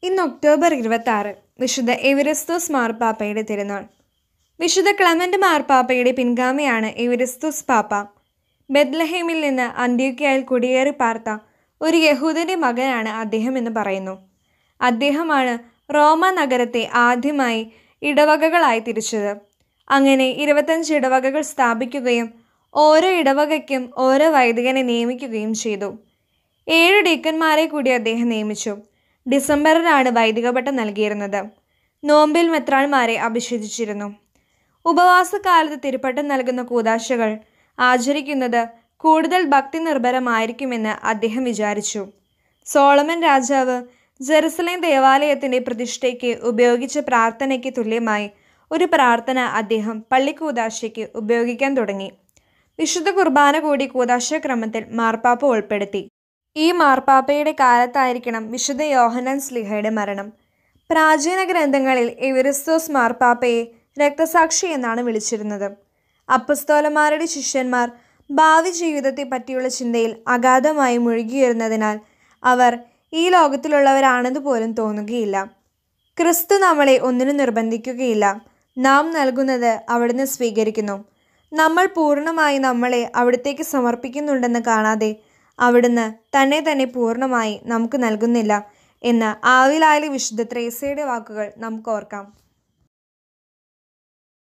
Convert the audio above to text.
ഇന്ന് ഒക്ടോബർ ഇരുപത്തി ആറ് വിശുദ്ധ എവരിസ്തോസ് മാർപ്പാപ്പയുടെ തിരുനാൾ വിശുദ്ധ ക്ലമന്റ് മാർപ്പാപ്പയുടെ പിൻഗാമിയാണ് എവരിസ്തോസ് പാപ്പ ബെത്ലഹേമിൽ നിന്ന് അന്ത്യോക്യയിൽ കുടിയേറി പാർത്ത ഒരു യഹൂദന്റെ മകനാണ് അദ്ദേഹം എന്ന് പറയുന്നു അദ്ദേഹമാണ് റോമ നഗരത്തെ ആദ്യമായി ഇടവകകളായി തിരിച്ചത് അങ്ങനെ ഇരുപത്തഞ്ച് ഇടവകകൾ സ്ഥാപിക്കുകയും ഓരോ ഇടവകയ്ക്കും ഓരോ വൈദികനെ നിയമിക്കുകയും ചെയ്തു ഏഴ് ഡീക്കന്മാരെ കൂടി അദ്ദേഹം നിയമിച്ചു ഡിസംബറിലാണ് വൈദികപട്ടം നൽകിയിരുന്നത് നോമ്പിൽ മെത്രാന്മാരെ അഭിഷേചിച്ചിരുന്നു ഉപവാസകാലത്ത് തിരുപ്പട്ടം നൽകുന്ന കൂതാശകൾ ആചരിക്കുന്നത് കൂടുതൽ ഭക്തി നിർഭരമായിരിക്കുമെന്ന് അദ്ദേഹം വിചാരിച്ചു സോളമൻ രാജാവ് ജെറുസലേം ദേവാലയത്തിന്റെ പ്രതിഷ്ഠയ്ക്ക് ഉപയോഗിച്ച പ്രാർത്ഥനയ്ക്ക് തുല്യമായി ഒരു പ്രാർത്ഥന അദ്ദേഹം പള്ളിക്കൂതാശയ്ക്ക് ഉപയോഗിക്കാൻ തുടങ്ങി വിശുദ്ധ കുർബാന കൂടി കൂതാശക്രമത്തിൽ മാർപ്പാപ്പ ഉൾപ്പെടുത്തി ഈ മാർപ്പാപ്പയുടെ കാലത്തായിരിക്കണം വിശുദ്ധ യോഹനാൻ സ്ലിഹയുടെ മരണം പ്രാചീന ഗ്രന്ഥങ്ങളിൽ എവരിസ്തോസ് മാർപ്പാപ്പയെ രക്തസാക്ഷി എന്നാണ് വിളിച്ചിരുന്നത് അപ്പസ്തോലന്മാരുടെ ശിഷ്യന്മാർ ഭാവി ജീവിതത്തെ പറ്റിയുള്ള ചിന്തയിൽ അഗാധമായി മുഴുകിയിരുന്നതിനാൽ അവർ ഈ ലോകത്തിലുള്ളവരാണെന്ന് പോലും തോന്നുകയില്ല ക്രിസ്തു നമ്മളെ ഒന്നിനും നിർബന്ധിക്കുകയില്ല നാം നൽകുന്നത് അവിടുന്ന് സ്വീകരിക്കുന്നു നമ്മൾ പൂർണ്ണമായി നമ്മളെ അവിടത്തേക്ക് സമർപ്പിക്കുന്നുണ്ടെന്ന് കാണാതെ അവിടുന്ന് തന്നെ തന്നെ പൂർണ്ണമായി നമുക്ക് നൽകുന്നില്ല എന്ന് ആവിലായാലെ വിശുദ്ധ ത്രേസയുടെ വാക്കുകൾ നമുക്ക് ഓർക്കാം